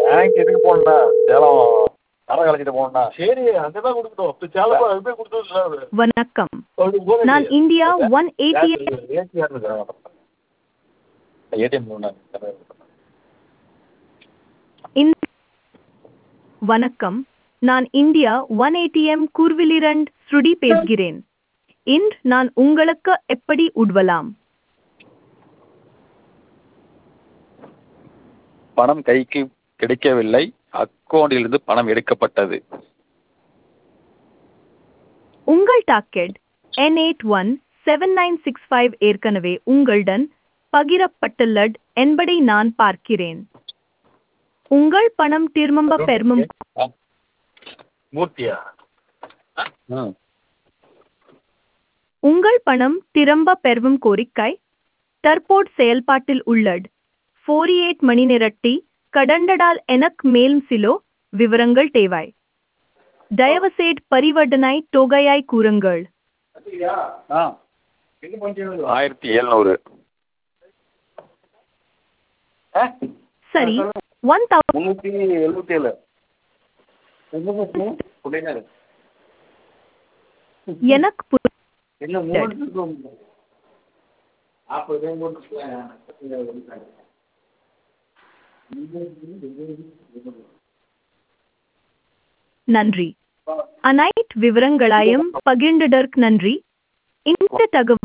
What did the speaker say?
bank இதுக்கு போகணுண்ணா சேலம் கடன் கலைச்சிட்டு போகணுண்ணா சரி அங்கதான் கொடுக்கணும் இப்போ சேலப்பா அதுவே கொடுத்துருக்கலாம் அவரு வணக்கம் அவருக்கு போன் நான் India one ATM ATM ATM இந் வணக்கம் நான் இந்தியா ஒன் ஏடிஎம் கூர்விலிரண்ட் ஸ்ருடி பேசுகிறேன் இன்று நான் உங்களுக்கு எப்படி உதவலாம் பணம் கைக்கு கிடைக்கவில்லை அக்கௌண்டிலிருந்து பணம் எடுக்கப்பட்டது உங்கள் டாக்கெட் என் eight one seven nine six five ஏற்கனவே உங்களுடன் பகிரப்பட்டுள்ளது என்பதை நான் பார்க்கிறேன் உங்கள் பணம் திரும்ப பெறும் மூர்த்தியா ம் உங்கள் பணம் திரும்ப பெறும் கோரிக்கை தற்போது செயல்பாட்டில் உள்ளது ஃபோரி எயிட் மணி நேரட்டி கடந்தடால் எனக்கு மேலும் சிலோ விவரங்கள் தேவை தயவுசெய்து பரிவர்த்தனை தொகையாய் கூறுங்கள் ஆ ஆயிரத்தி எழுநூறு சரி ஒன் தௌசண்ட் முந்நூற்றி எழுபத்தி ஏழு எனக்கு பு- என்ன மூணு நன்றி அனைத்து விவரங்களையும் பகிர்ந்ததற்கு நன்றி இந்த தகவல்